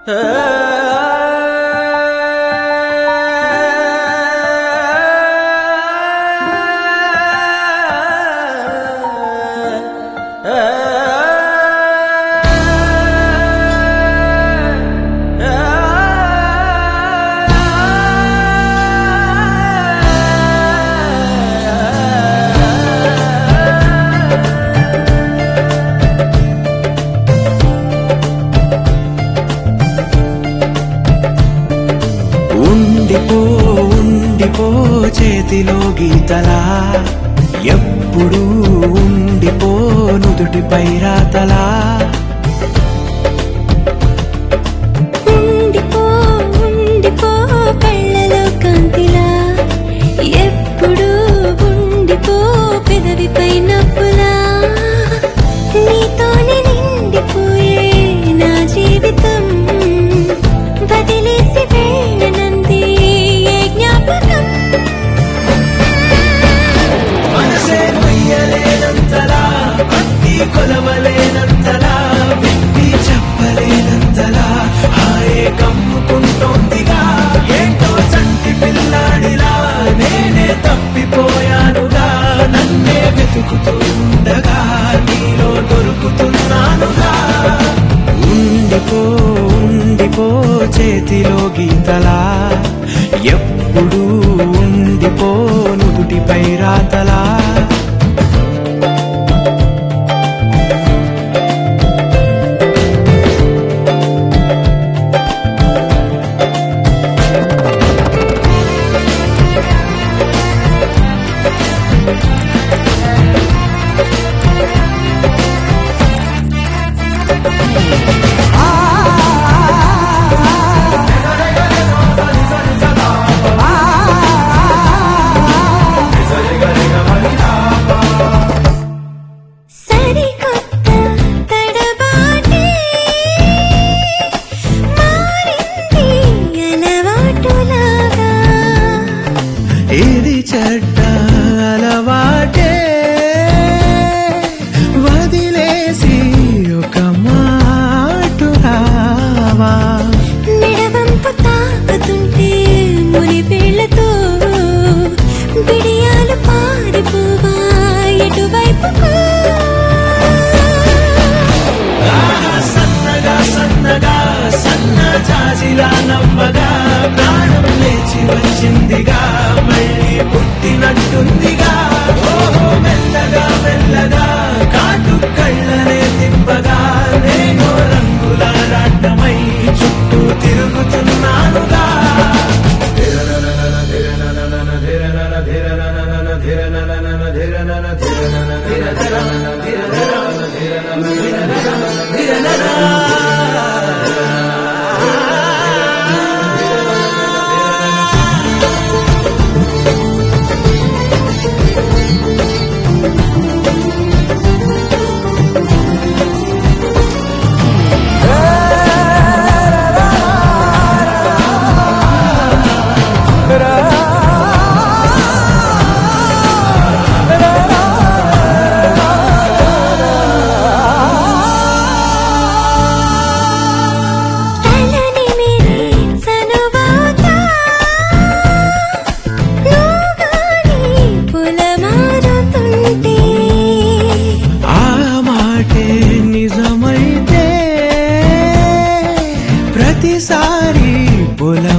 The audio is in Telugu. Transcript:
ఉండిపో ఉండిపో చేతిలో గీతలా ఎప్పుడు ఉండిపో నుదుటిపై రాతలా ఉండిపో ఉండిపో కళ్ళలో కాంతిలా ఎప్పుడు ఉండిపో పెదవిపై నవ్వులా నీతోనే నిండిపోయే నా జీవితం వదిలేసి వెళ్ళనంది ఏ జ్ఞాపకం మనసే మొయ్యలేనంతలా భక్తి కొలవలేనంతలా వ్యక్తి చెప్పలేనంతలా హాయే కమ్ముకుంటోందిగా ఏంటో చంటి పిల్లాడిలా నేనే తప్పిపోయానుగా నన్నే వెతుకుతూ ఉండగా నీలో దొరుకుతున్నానుగా ఉండిపో ఉండిపో చేతిలో గీతలా ఎప్పుడు ఉండిపో నుదుటిపై రాతలా సరికొత్త తడబాటే మారింది అలవాటులాగా ఇది చెడ్డ అలవాటే వదిలేసి ఒక మాటు రావా మెడవంపు తాకుతుంటే ముని వేళ్లతో బిడియాలు పారిపోవా ఎటువైపుకు ఆహా, సన్నగా సన్నగా సన్న జాజిలా నవ్వగా ప్రాణం లేచి వచ్చిందిగా మళ్ళీ పుట్టినట్టుందిగా ఓహో మెల్లగా మెల్లగా కాటు కళ్ళనే తిప్పగా నేను రంగుల రాట్టమై చుట్టూ తిరుగుతున్నానుగా తలని మీరే చనుబాతా నువ్వుగాని పులమారుతుంటే ఆ మాటే నిజమైతే ప్రతిసారి పొలం